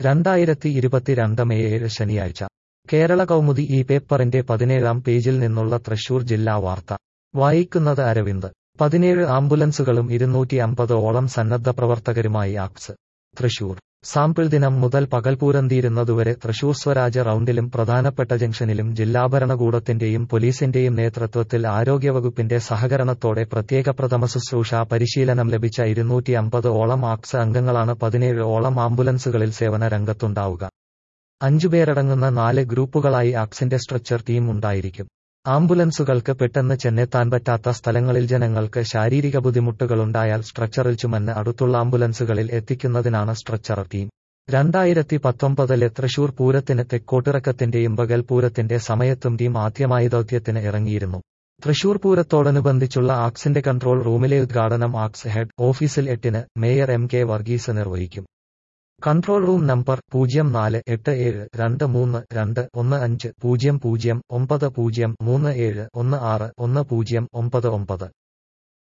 രണ്ടായിരത്തി ഇരുപത്തിരണ്ട് മെയ് ഏഴ് ശനിയാഴ്ച കേരള കൗമുദി ഈ പേപ്പറിന്റെ പതിനേഴാം പേജിൽ നിന്നുള്ള തൃശൂർ ജില്ലാ വാർത്ത വായിക്കുന്നത് അരവിന്ദ് പതിനേഴ് ആംബുലൻസുകളും ഇരുന്നൂറ്റി അമ്പത് ഓളം സന്നദ്ധ പ്രവർത്തകരുമായി ആക്സ് തൃശൂർ സാമ്പിൾ ദിനം മുതൽ പകൽപൂരം തീരുന്നതുവരെ തൃശൂർ സ്വരാജ് റൌണ്ടിലും പ്രധാനപ്പെട്ട ജംഗ്ഷനിലും ജില്ലാ ഭരണകൂടത്തിന്റെയും പോലീസിന്റെയും നേതൃത്വത്തിൽ ആരോഗ്യവകുപ്പിന്റെ സഹകരണത്തോടെ പ്രത്യേക പ്രഥമ ശുശ്രൂഷ പരിശീലനം ലഭിച്ച ഇരുന്നൂറ്റി അമ്പത് ഓളം ആക്സ് അംഗങ്ങളാണ് പതിനേഴ് ഓളം ആംബുലൻസുകളിൽ സേവന രംഗത്തുണ്ടാവുക അഞ്ചുപേരടങ്ങുന്ന നാല് ഗ്രൂപ്പുകളായി ആക്സിന്റെ സ്ട്രെച്ചർ ടീം ഉണ്ടായിരിക്കും ആംബുലൻസുകൾക്ക് പെട്ടെന്ന് ചെന്നെത്താൻ പറ്റാത്ത സ്ഥലങ്ങളിൽ ജനങ്ങൾക്ക് ശാരീരിക ബുദ്ധിമുട്ടുകളുണ്ടായാൽ സ്ട്രെച്ചറിൽ ചുമന്ന് അടുത്തുള്ള ആംബുലൻസുകളിൽ എത്തിക്കുന്നതിനാണ് സ്ട്രെച്ചർ ടീം രണ്ടായിരത്തി പത്തൊമ്പതിലെ തൃശൂർ പൂരത്തിന് തെക്കോട്ടിറക്കത്തിന്റെയും പകൽ പൂരത്തിന്റെ സമയത്തും ടീം ആദ്യമായി ദൗത്യത്തിന് ഇറങ്ങിയിരുന്നു തൃശൂർ പൂരത്തോടനുബന്ധിച്ചുള്ള ആക്സിന്റെ കൺട്രോൾ റൂമിലെ ഉദ്ഘാടനം ആക്സ് ഹെഡ് ഓഫീസിൽ എട്ടിന് മേയർ എം കെ വർഗീസ് നിർവഹിക്കും കൺട്രോൾ റൂം നമ്പർ പൂജ്യം നാല് എട്ട് ഏഴ് രണ്ട് മൂന്ന് രണ്ട് ഒന്ന് അഞ്ച് പൂജ്യം പൂജ്യം ഒമ്പത് പൂജ്യം മൂന്ന് ഏഴ് ഒന്ന് ആറ് ഒന്ന് പൂജ്യം ഒമ്പത് ഒമ്പത്